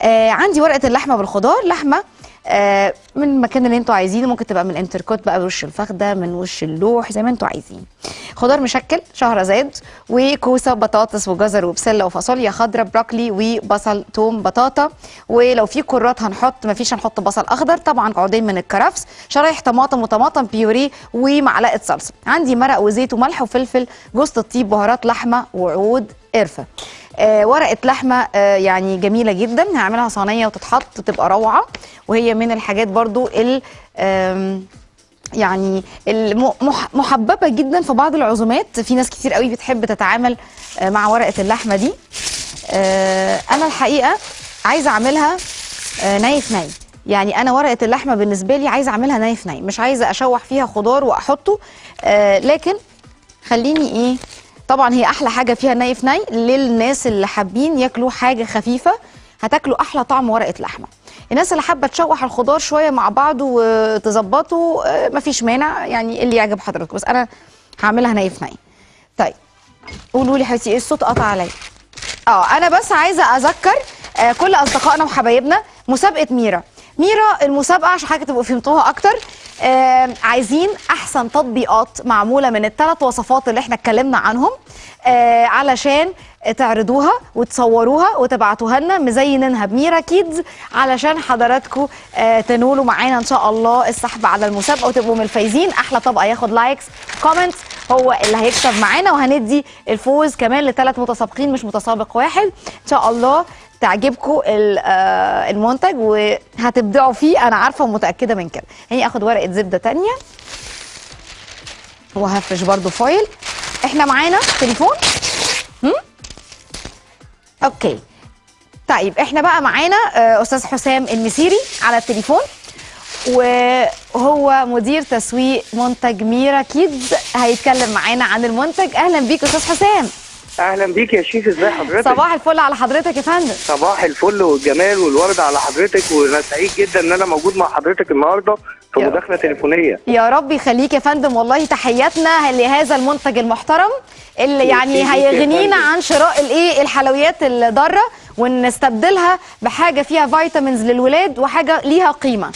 آه عندي ورقه اللحمه بالخضار لحمه آه من المكان اللي انتوا عايزينه ممكن تبقى من الانتركوت بقى بوش الفخده من وش اللوح زي ما انتوا عايزين خضار مشكل شهرزاد وكوسه بطاطس وجزر وبسله وفاصوليا خضراء بروكلي وبصل توم بطاطا ولو في كرات هنحط ما فيش هنحط بصل اخضر طبعا عودين من الكرفس شرايح طماطم وطماطم بيوري ومعلقه صلصه عندي مرق وزيت وملح وفلفل جوز الطيب بهارات لحمه وعود قرفه آه ورقه لحمه آه يعني جميله جدا هعملها صينيه وتتحط تبقى روعه وهي من الحاجات برضو ال آم، يعني الم- مح- محببه جدا في بعض العزومات في ناس كتير قوي بتحب تتعامل آه، مع ورقه اللحمه دي آه، انا الحقيقه عايزه اعملها آه، ني في ني يعني انا ورقه اللحمه بالنسبه لي عايزه اعملها ني في ني مش عايزه اشوح فيها خضار واحطه آه، لكن خليني ايه طبعا هي احلى حاجه فيها ني في ني للناس اللي حابين ياكلوا حاجه خفيفه هتاكلوا احلى طعم ورقه لحمه الناس اللي حابه تشوح الخضار شويه مع بعض وتظبطه آه، مفيش مانع يعني اللي يعجب حضرتك بس انا هعملها ني في ني طيب قولوا لي حبيبتي ايه الصوت قطع عليا اه انا بس عايزه اذكر آه كل اصدقائنا وحبايبنا مسابقه ميرا ميرا المسابقه عشان حضرتك تبقوا فهمتوها اكتر آه عايزين احسن تطبيقات معموله من الثلاث وصفات اللي احنا اتكلمنا عنهم آه علشان تعرضوها وتصوروها وتبعتوها لنا مزينينها بميرا كيدز علشان حضراتكم آه تنولوا معانا ان شاء الله السحب على المسابقه وتبقوا من الفايزين احلى طبقه ياخد لايكس كومنتس هو اللي هيكسب معانا وهندي الفوز كمان لثلاث متسابقين مش متسابق واحد ان شاء الله تعجبكم ال- آه، المنتج وهتبدعوا فيه انا عارفه ومتاكده من كده هي اخد ورقه زبده تانية وهفرش برضو فويل احنا معانا تليفون هم؟ اوكي طيب احنا بقى معانا آه، استاذ حسام المسيري على التليفون وهو مدير تسويق منتج ميرا كيدز هيتكلم معانا عن المنتج اهلا بيك استاذ حسام اهلا بيك يا شيف ازاي حضرتك صباح الفل على حضرتك يا فندم صباح الفل والجمال والورد على حضرتك وانا سعيد جدا ان انا موجود مع حضرتك النهارده في يا مداخله تليفونيه يا رب يخليك يا فندم والله تحياتنا لهذا المنتج المحترم اللي ميرسي يعني ليك يا هيغنينا فندم. عن شراء الايه الحلويات الضاره ونستبدلها بحاجه فيها فيتامينز للولاد وحاجه ليها قيمه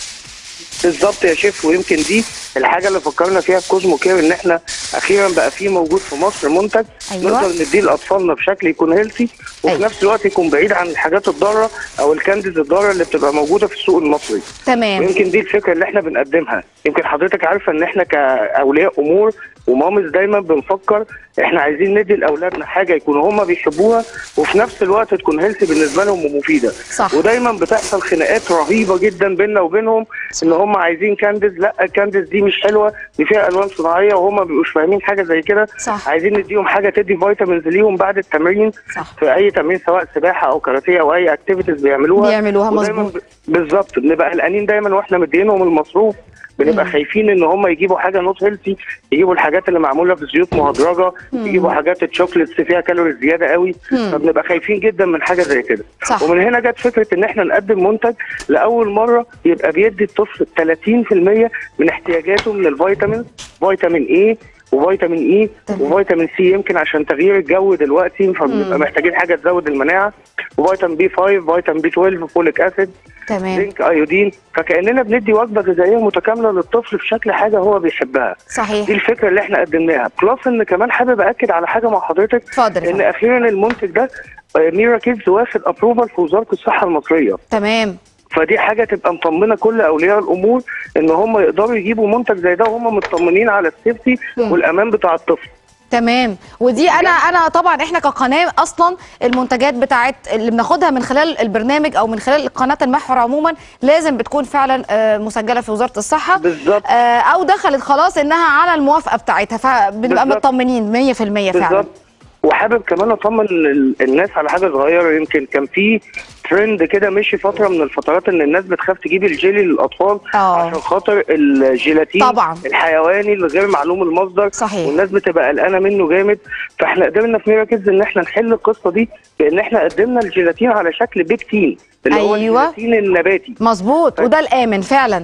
بالظبط يا شيف ويمكن دي الحاجه اللي فكرنا فيها في كوزمو كير ان احنا اخيرا بقى في موجود في مصر منتج أيوة. نقدر نديه لاطفالنا بشكل يكون هيلثي وفي أيوة. نفس الوقت يكون بعيد عن الحاجات الضاره او الكانديز الضاره اللي بتبقى موجوده في السوق المصري تمام ويمكن دي الفكره اللي احنا بنقدمها يمكن حضرتك عارفه ان احنا كاولياء امور ومامز دايما بنفكر احنا عايزين ندي لاولادنا حاجه يكونوا هم بيحبوها وفي نفس الوقت تكون هيلثي بالنسبه لهم ومفيده صح. ودايما بتحصل خناقات رهيبه جدا بيننا وبينهم ان هم عايزين كانديز لا الكانديز دي مش حلوه دي فيها الوان صناعيه وهم ما بيبقوش فاهمين حاجه زي كده صح. عايزين نديهم حاجه تدي فيتامينز ليهم بعد التمرين صح. في اي تمرين سواء سباحه او كاراتيه او اي اكتيفيتيز بيعملوها بيعملوها ودايماً مظبوط. ب- بالظبط بنبقى قلقانين دايما واحنا مدينهم المصروف بنبقى مم. خايفين ان هم يجيبوا حاجه نوت هيلثي يجيبوا الحاجات اللي معموله في زيوت مهدرجه يجيبوا حاجات الشوكليتس فيها كالوريز زياده قوي مم. فبنبقى خايفين جدا من حاجه زي كده صح. ومن هنا جت فكره ان احنا نقدم منتج لاول مره يبقى بيدي الطفل 30% من احتياجاته من الفيتامين فيتامين اي وفيتامين اي تمام. وفيتامين سي يمكن عشان تغيير الجو دلوقتي فبنبقى محتاجين حاجه تزود المناعه وفيتامين بي 5 فيتامين بي 12 فوليك اسيد تمام زنك ايودين فكاننا بندي وجبه غذائيه متكامله للطفل في شكل حاجه هو بيحبها دي صحيح الفكره اللي احنا قدمناها بلس ان كمان حابب اكد على حاجه مع حضرتك اتفضل يا ان فندم. اخيرا المنتج ده آه، ميرا كيدز واخد ابروفال في وزاره الصحه المصريه تمام فدي حاجه تبقى مطمنه كل اولياء الامور ان هم يقدروا يجيبوا منتج زي ده وهم مطمنين على السيفتي مم. والامان بتاع الطفل تمام ودي انا انا طبعا احنا كقناه اصلا المنتجات بتاعت اللي بناخدها من خلال البرنامج او من خلال قناه المحور عموما لازم بتكون فعلا آه، مسجله في وزاره الصحه بالظبط. آه، او دخلت خلاص انها على الموافقه بتاعتها فبنبقى بالظبط. مطمنين 100% فعلا بالظبط وحابب كمان اطمن ال- الناس على حاجه صغيره يمكن كان في ترند كده مشي فتره من الفترات ان الناس بتخاف تجيب الجيلي للاطفال آه. عشان خاطر الجيلاتين طبعاً. الحيواني اللي غير معلوم المصدر صحيح. والناس بتبقى قلقانه منه جامد فاحنا قدرنا في ميرا كيدز ان احنا نحل القصه دي بان احنا قدمنا الجيلاتين على شكل بيكتين اللي هو أيوة. الجيلاتين النباتي مظبوط وده الامن فعلا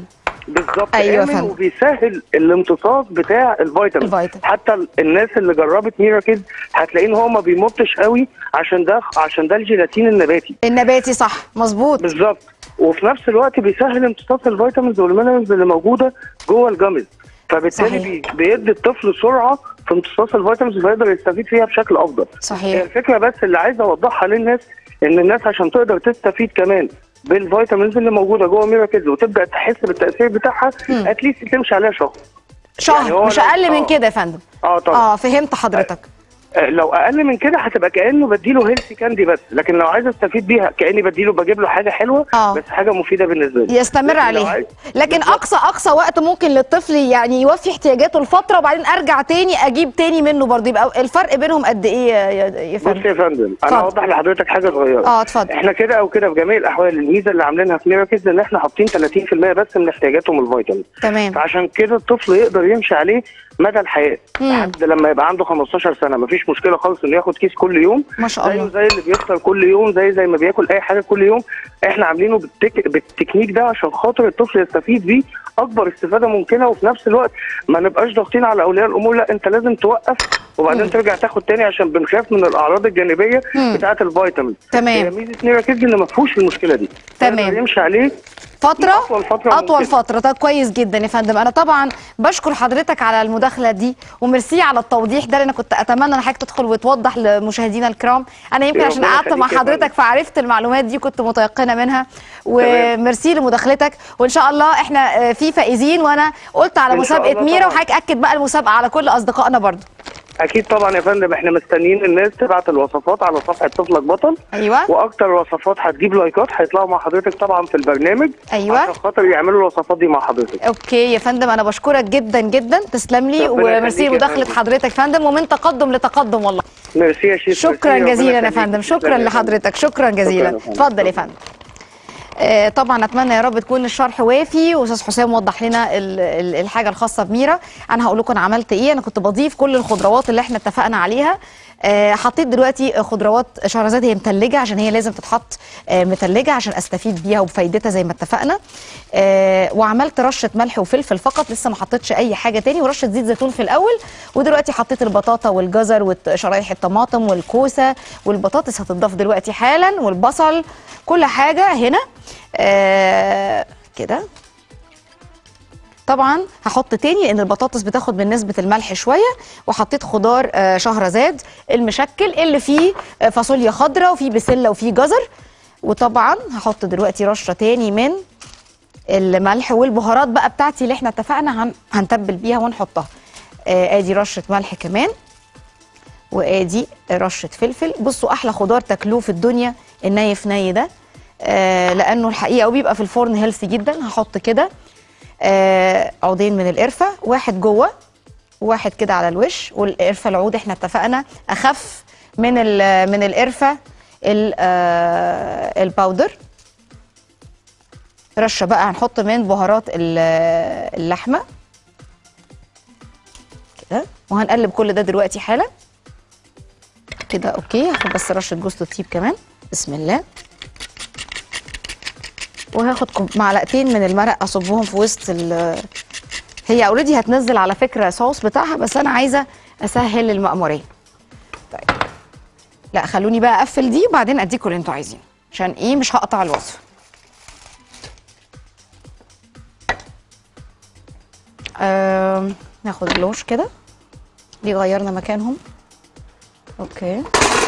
بالظبط أيوة آمن فندم. وبيسهل الامتصاص بتاع الفيتامين الفيتامين. حتى ال- الناس اللي جربت ميراكيد هتلاقيه ان هو ما بيمطش قوي عشان ده عشان ده الجيلاتين النباتي النباتي صح مظبوط بالظبط وفي نفس الوقت بيسهل امتصاص الفيتامينز والمينرالز اللي موجوده جوه الجامز فبالتالي صحيح. بي بيدي الطفل سرعه في امتصاص الفيتامينز فيقدر يستفيد فيها بشكل افضل هي صحيح الفكره بس اللي عايز اوضحها للناس ان الناس عشان تقدر تستفيد كمان بالفيتامينز اللي موجوده جوه ميراكيدز وتبدا تحس بالتاثير بتاعها اتليست تمشي عليها شهر شهر يعني هو مش لو- اقل من آه. كده يا فندم اه طبعا اه فهمت حضرتك آه، لو اقل من كده هتبقى كانه بديله هيلثي كاندي بس لكن لو عايز استفيد بيها كاني بديله بجيب له حاجه حلوه آه. بس حاجه مفيده بالنسبه لي يستمر لكن لو عليها عايز- لكن بالظبط. اقصى اقصى وقت ممكن للطفل يعني يوفي احتياجاته لفتره وبعدين ارجع تاني اجيب تاني منه برضه يبقى الفرق بينهم قد ايه يا- يا يا بص فندم يا فندم اتفضل. انا اوضح لحضرتك حاجه صغيره اه اتفضل احنا كده او كده في جميع الاحوال الميزه اللي عاملينها في ميراكيز ان احنا حاطين 30% بس من احتياجاته من الفيتامين تمام فعشان كده الطفل يقدر يمشي عليه مدى الحياه مم. لحد لما يبقى عنده 15 سنه مفيش مشكله خالص انه ياخد كيس كل يوم ما شاء زيه الله زي اللي بيفطر كل يوم زي زي ما بياكل اي حاجه كل يوم احنا عاملينه بالتك... بالتكنيك ده عشان خاطر الطفل يستفيد بيه اكبر استفاده ممكنه وفي نفس الوقت ما نبقاش ضاغطين على اولياء الامور لا انت لازم توقف وبعدين ترجع تاخد تاني عشان بنخاف من الاعراض الجانبيه مم. بتاعه الفيتامين تمام. هي ميزه نيراكيدز ان ما فيهوش المشكله دي تمام. يقدر يمشي عليه فترة أطول فترة أطول ممكنة. فترة طب كويس جدا يا فندم أنا طبعا بشكر حضرتك على المداخلة دي وميرسي على التوضيح ده لأن كنت أتمنى إن حضرتك تدخل وتوضح لمشاهدينا الكرام أنا يمكن ربنا عشان قعدت مع يخليك يا حضرتك فندم. فعرفت المعلومات دي كنت متيقنة منها وميرسي لمداخلتك وإن شاء الله إحنا آه، في فائزين وأنا قلت على إن شاء مسابقة الله ميرا طبعاً. وحضرتك أكد بقى المسابقة على كل أصدقائنا برضو اكيد طبعا يا فندم احنا مستنيين الناس تبعت الوصفات على صفحه طفلك بطل أيوه واكتر وصفات هتجيب لايكات هيطلعوا مع حضرتك طبعا في البرنامج أيوة. عشان خاطر يعملوا الوصفات دي مع حضرتك اوكي يا فندم انا بشكرك جدا جدا تسلم لي ربنا وميرسي يخليك يا لمداخله فندم. حضرتك يا فندم ومن تقدم لتقدم والله ميرسي يا شيخ شكرا ميرسي، ربنا جزيلا يا يخليك. فندم تسلم شكرا يا فندم. لحضرتك شكرا جزيلا شكراً يا فندم. اتفضل يا فندم آه، طبعا اتمنى يا رب تكون الشرح وافي واستاذ حسام وضح لنا ال- ال- الحاجه الخاصه بميرا انا هقول لكم انا عملت ايه انا كنت بضيف كل الخضروات اللي احنا اتفقنا عليها آه، حطيت دلوقتي خضروات شهرزاد هي متلجه عشان هي لازم تتحط آه، متلجه عشان استفيد بيها وبفايدتها زي ما اتفقنا آه، وعملت رشه ملح وفلفل فقط لسه ما حطيتش اي حاجه تاني ورشه زيت زيتون في الاول ودلوقتي حطيت البطاطا والجزر وشرايح الطماطم والكوسه والبطاطس هتضاف دلوقتي حالا والبصل كل حاجه هنا آه كده طبعا هحط تاني لان البطاطس بتاخد من نسبه الملح شويه وحطيت خضار آه، شهرزاد المشكل اللي فيه آه، فاصوليا خضراء وفيه بسله وفيه جزر وطبعا هحط دلوقتي رشه تاني من الملح والبهارات بقى بتاعتي اللي احنا اتفقنا هن... هنتبل بيها ونحطها آه ادي رشه ملح كمان وادي رشه فلفل بصوا احلى خضار تاكلوه في الدنيا الني في ني ده آه لانه الحقيقه وبيبقى في الفرن هيلثي جدا هحط كده آه عودين من القرفه واحد جوه واحد كده على الوش والقرفه العود احنا اتفقنا اخف من ال- من القرفه ال- آه، الباودر رشه بقى هنحط من بهارات ال- اللحمه كده وهنقلب كل ده دلوقتي حالا كده اوكي هاخد بس رشه جوز الطيب كمان بسم الله وهاخد كوب- معلقتين من المرق اصبهم في وسط ال هي اوريدي هتنزل على فكره صوص بتاعها بس انا عايزه اسهل المأموريه طيب لا خلوني بقى اقفل دي وبعدين اديكم اللي انتوا عايزينه عشان ايه مش هقطع الوصفه آم، ناخد اللوش كده دي غيرنا مكانهم اوكي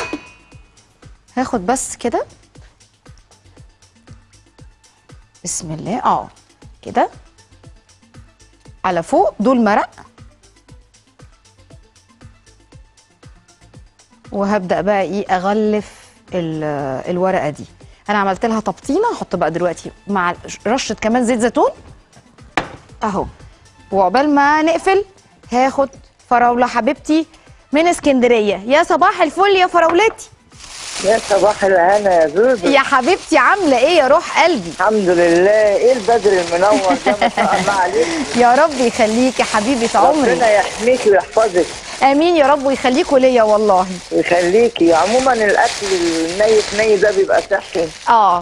هاخد بس كده بسم الله اه كده على فوق دول مرق وهبدا بقى ايه اغلف ال- الورقه دي انا عملت لها تبطينه هحط بقى دلوقتي مع رشه كمان زيت زيتون اهو وعقبال ما نقفل هاخد فراوله حبيبتي من اسكندريه يا صباح الفل يا فراولتي يا صباح الهنا يا زوزو يا حبيبتي عامله ايه يا روح قلبي الحمد لله ايه البدر المنور ده ما شاء الله عليك يا رب يخليك يا حبيبه عمري ربنا يحميك ويحفظك امين يا رب ويخليكوا ليا والله ويخليكي عموما الاكل الني في ني ده بيبقى صحي اه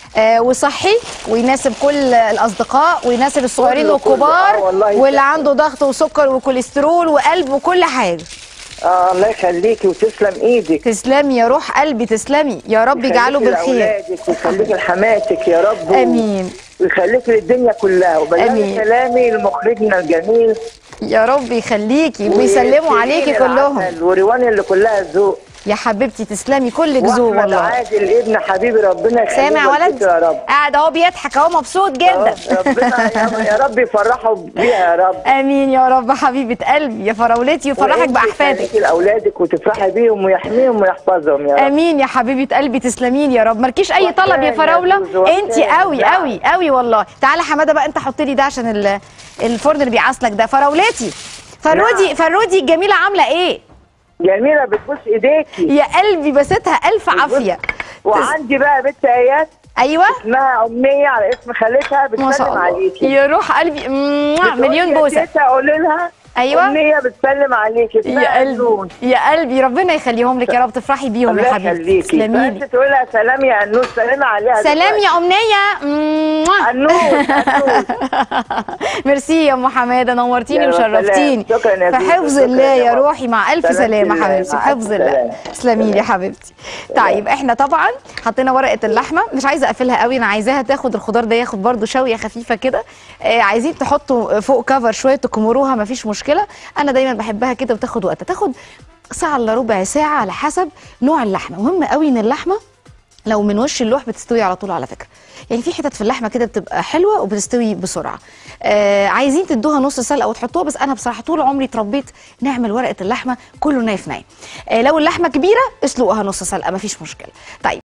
آه وصحي ويناسب كل الاصدقاء ويناسب الصغيرين كله- كله. والكبار آه والله واللي ده- عنده ضغط وسكر وكوليسترول وقلب وكل حاجه اه الله يخليكي وتسلم ايدك تسلمي يا روح قلبي تسلمي يا رب يجعله يخليكي بالخير لاولادك ويخليكي لحماتك يا رب امين ويخليكي للدنيا كلها آمين. وبلغي كلامي لمخرجنا الجميل يا رب يخليكي ويسلموا ويسلمي عليكي كلهم العسل وروان اللي كلها ذوق يا حبيبتي تسلمي كل ذوق واحمد والله عادل ابن حبيبي ربنا يخليه سامع ولد والدته يا رب قاعد اهو بيضحك اهو مبسوط جدا آه، ربنا يا- يا رب يفرحوا بيها يا رب امين يا رب حبيبه قلبي يا فراولتي ويفرحك وإنتي باحفادك تخليكي لاولادك وتفرحي بيهم ويحميهم ويحفظهم يا رب امين يا حبيبه قلبي تسلمين يا رب مالكيش اي طلب يا وحشاني يا فراوله زوزو، وحشاني. انت قوي نعم. قوي قوي والله تعالى حماده بقى انت حط لي ده عشان ال- الفرن اللي بيعصلك ده فراولتي فرودي نعم. فرودي الجميله عامله ايه جميله بتبوس ايديكي يا قلبي بستها الف عافيه وعندي بقى بنت ايات ايوه اسمها امنيه على اسم خالتها ما شاء بتسلم الله عليكي يا روح قلبي مم، بتقولي مليون يا بوسه تيتا قولي لها أيوة. امنيه بتسلم عليكي اسمها يا قلبي أنون. يا قلبي ربنا يخليهم لك يا رب تفرحي بيهم يا الله حبيبتي يخليكي تسلمي لي فانت تقول لها سلام يا انوس سلمي عليها سلام دلوقتي. يا امنيه مم. انوس انوس ميرسي يا ام حماده نورتيني يا سلام. وشرفتيني شكراً يا في زوزو، حفظ شكراً الله يا يا ماما. روحي مع الف سلامة سلامه الله، حبيبتي في مع حفظ ألف الله سلامة. تسلمي لي يا حبيبتي طيب احنا طبعا حطينا ورقه اللحمه مش عايزه اقفلها قوي انا عايزاها تاخد الخضار ده ياخد برده شويه خفيفه كده آه عايزين تحطوا فوق كفر شويه تكمروها مفيش مشكله انا دايما بحبها كده وتاخد وقتها تاخد ساعه الا ربع ساعه على حسب نوع اللحمه مهم قوي ان اللحمه لو من وش اللوح بتستوي على طول على فكره يعني في حتت في اللحمه كده بتبقى حلوه وبتستوي بسرعه آه عايزين تدوها نص سلقه وتحطوها بس انا بصراحه طول عمري اتربيت نعمل ورقه اللحمه كله نايف نايم آه لو اللحمه كبيره اسلقوها نص سلقه مفيش مشكله طيب